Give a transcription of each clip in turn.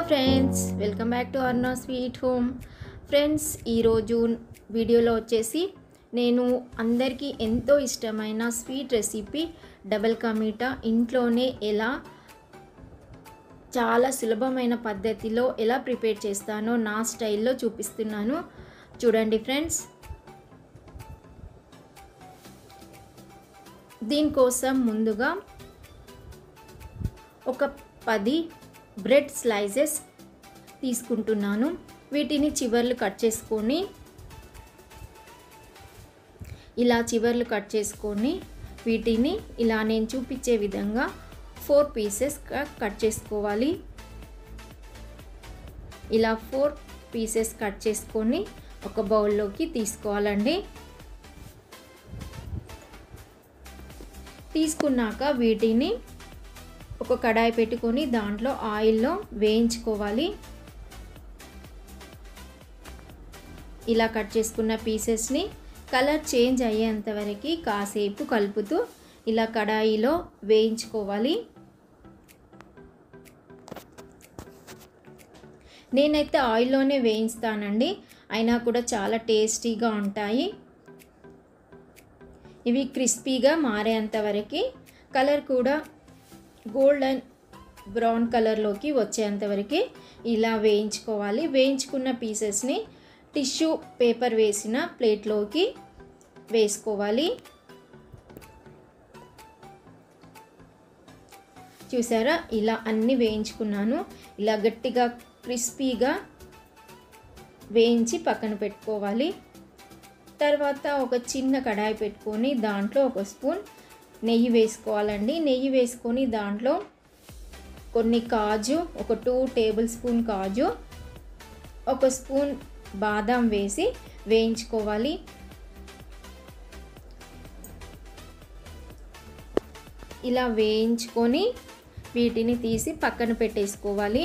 friends welcome back to Arna sweet home friends ఈరోజు వీడియోలో వచ్చేసి నేను అందరికీ ఎంతో ఇష్టమైన స్వీట్ రెసిపీ డబల్ కా మీఠా ఇంట్లోనే ఎలా చాలా సులభమైన పద్ధతిలో ఎలా ప్రిపేర్ చేస్తానో నా స్టైల్లో చూపిస్తున్నాను చూడండి ఫ్రెండ్స్ దీనికోసం ముందుగా ఒక పది బ్రెడ్ స్లైసెస్ తీసుకుంటున్నాను వీటిని చివర్లు కట్ చేసుకొని ఇలా చివర్లు కట్ చేసుకొని వీటిని ఇలా నేను చూపించే విధంగా ఫోర్ పీసెస్గా కట్ చేసుకోవాలి ఇలా ఫోర్ పీసెస్ కట్ చేసుకొని ఒక బౌల్లోకి తీసుకోవాలండి తీసుకున్నాక వీటిని ఒక కడాయి పెట్టుకొని దాంట్లో ఆయిల్లో వేయించుకోవాలి ఇలా కట్ చేసుకున్న పీసెస్ని కలర్ చేంజ్ అయ్యేంత వరకు కాసేపు కలుపుతూ ఇలా కడాయిలో వేయించుకోవాలి నేనైతే ఆయిల్లోనే వేయిస్తానండి అయినా కూడా చాలా టేస్టీగా ఉంటాయి ఇవి క్రిస్పీగా మారేంత వరకు కలర్ కూడా గోల్డెన్ బ్రౌన్ కలర్లోకి వచ్చేంత వరకు ఇలా వేయించుకోవాలి వేయించుకున్న పీసెస్ని టిష్యూ పేపర్ వేసిన ప్లేట్లోకి వేసుకోవాలి చూసారా ఇలా అన్నీ వేయించుకున్నాను ఇలా గట్టిగా క్రిస్పీగా వేయించి పక్కన పెట్టుకోవాలి తర్వాత ఒక చిన్న కడాయి పెట్టుకొని దాంట్లో ఒక స్పూన్ నెయ్యి వేసుకోవాలండి నెయ్యి వేసుకొని దాంట్లో కొన్ని కాజు ఒక టూ టేబుల్ స్పూన్ కాజు ఒక స్పూన్ బాదం వేసి వేయించుకోవాలి ఇలా వేయించుకొని వీటిని తీసి పక్కన పెట్టేసుకోవాలి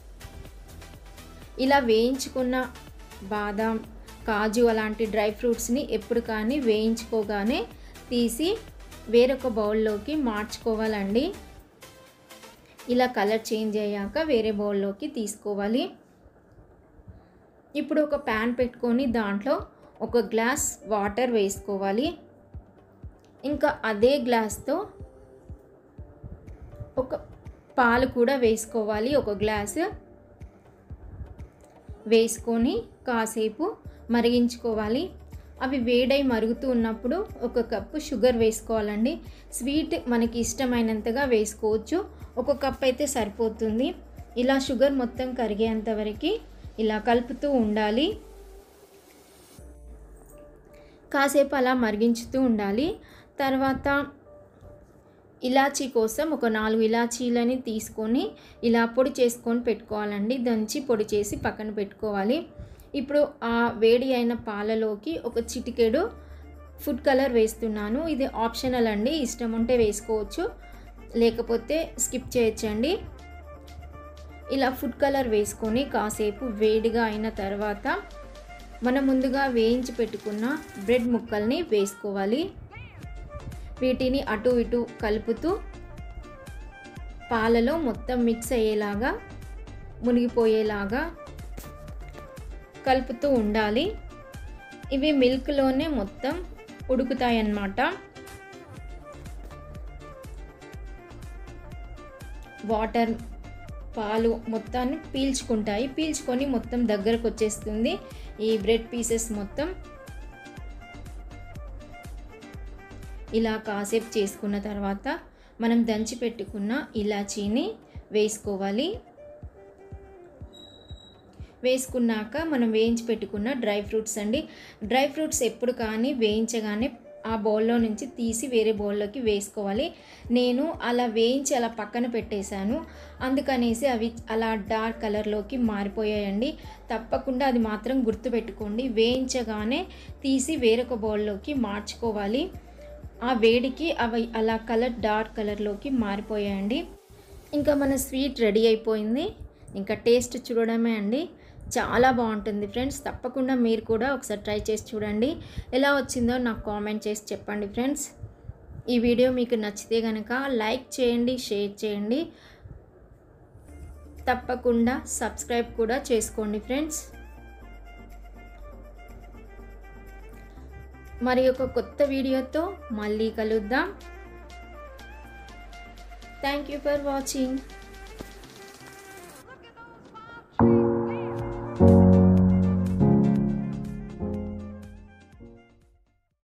ఇలా వేయించుకున్న బాదం కాజు అలాంటి డ్రై ఫ్రూట్స్ని ఎప్పుడు కానీ వేయించుకోగానే తీసి వేరొక బౌల్లోకి మార్చుకోవాలండి ఇలా కలర్ చేంజ్ అయ్యాక వేరే బౌల్లోకి తీసుకోవాలి ఇప్పుడు ఒక ప్యాన్ పెట్టుకొని దాంట్లో ఒక గ్లాస్ వాటర్ వేసుకోవాలి ఇంకా అదే గ్లాస్తో ఒక పాలు కూడా వేసుకోవాలి ఒక గ్లాసు వేసుకొని కాసేపు మరిగించుకోవాలి అవి వేడై మరుగుతూ ఉన్నప్పుడు ఒక కప్పు షుగర్ వేసుకోవాలండి స్వీట్ మనకి ఇష్టమైనంతగా వేసుకోవచ్చు ఒక కప్ అయితే సరిపోతుంది ఇలా షుగర్ మొత్తం కరిగేంత వరకు ఇలా కలుపుతూ ఉండాలి కాసేపు అలా మరిగించుతూ ఉండాలి తర్వాత ఇలాచీ కోసం ఒక నాలుగు ఇలాచీలని తీసుకొని ఇలా పొడి చేసుకొని పెట్టుకోవాలండి దంచి పొడి చేసి పక్కన పెట్టుకోవాలి ఇప్పుడు ఆ వేడి అయిన పాలలోకి ఒక చిటికెడు ఫుడ్ కలర్ వేస్తున్నాను ఇది ఆప్షనల్ అండి ఇష్టం ఉంటే వేసుకోవచ్చు లేకపోతే స్కిప్ చేయొచ్చండి ఇలా ఫుడ్ కలర్ వేసుకొని కాసేపు వేడిగా అయిన తర్వాత మనం ముందుగా వేయించి పెట్టుకున్న బ్రెడ్ ముక్కల్ని వేసుకోవాలి వీటిని అటు ఇటు కలుపుతూ పాలలో మొత్తం మిక్స్ అయ్యేలాగా మునిగిపోయేలాగా కలుపుతూ ఉండాలి ఇవి మిల్క్లోనే మొత్తం ఉడుకుతాయి అన్నమాట వాటర్ పాలు మొత్తాన్ని పీల్చుకుంటాయి పీల్చుకొని మొత్తం దగ్గరకు వచ్చేస్తుంది ఈ బ్రెడ్ పీసెస్ మొత్తం ఇలా కాసేపు చేసుకున్న తర్వాత మనం దంచి పెట్టుకున్న ఇలాచీని వేసుకోవాలి వేసుకున్నాక మనం వేయించి పెట్టుకున్న డ్రై ఫ్రూట్స్ అండి డ్రై ఫ్రూట్స్ ఎప్పుడు కానీ వేయించగానే ఆ బౌల్లో నుంచి తీసి వేరే బౌల్లోకి వేసుకోవాలి నేను అలా వేయించి అలా పక్కన పెట్టేశాను అందుకనేసి అవి అలా డార్క్ కలర్లోకి మారిపోయాయండి తప్పకుండా అది మాత్రం గుర్తుపెట్టుకోండి వేయించగానే తీసి వేరొక బౌల్లోకి మార్చుకోవాలి ఆ వేడికి అవి అలా కలర్ డార్క్ కలర్లోకి మారిపోయాయండి ఇంకా మన స్వీట్ రెడీ అయిపోయింది ఇంకా టేస్ట్ చూడడమే అండి చాలా బాగుంటుంది ఫ్రెండ్స్ తప్పకుండా మీరు కూడా ఒకసారి ట్రై చేసి చూడండి ఎలా వచ్చిందో నాకు కామెంట్ చేసి చెప్పండి ఫ్రెండ్స్ ఈ వీడియో మీకు నచ్చితే కనుక లైక్ చేయండి షేర్ చేయండి తప్పకుండా సబ్స్క్రైబ్ కూడా చేసుకోండి ఫ్రెండ్స్ మరి ఒక కొత్త వీడియోతో మళ్ళీ కలుద్దాం థ్యాంక్ యూ ఫర్ వాచింగ్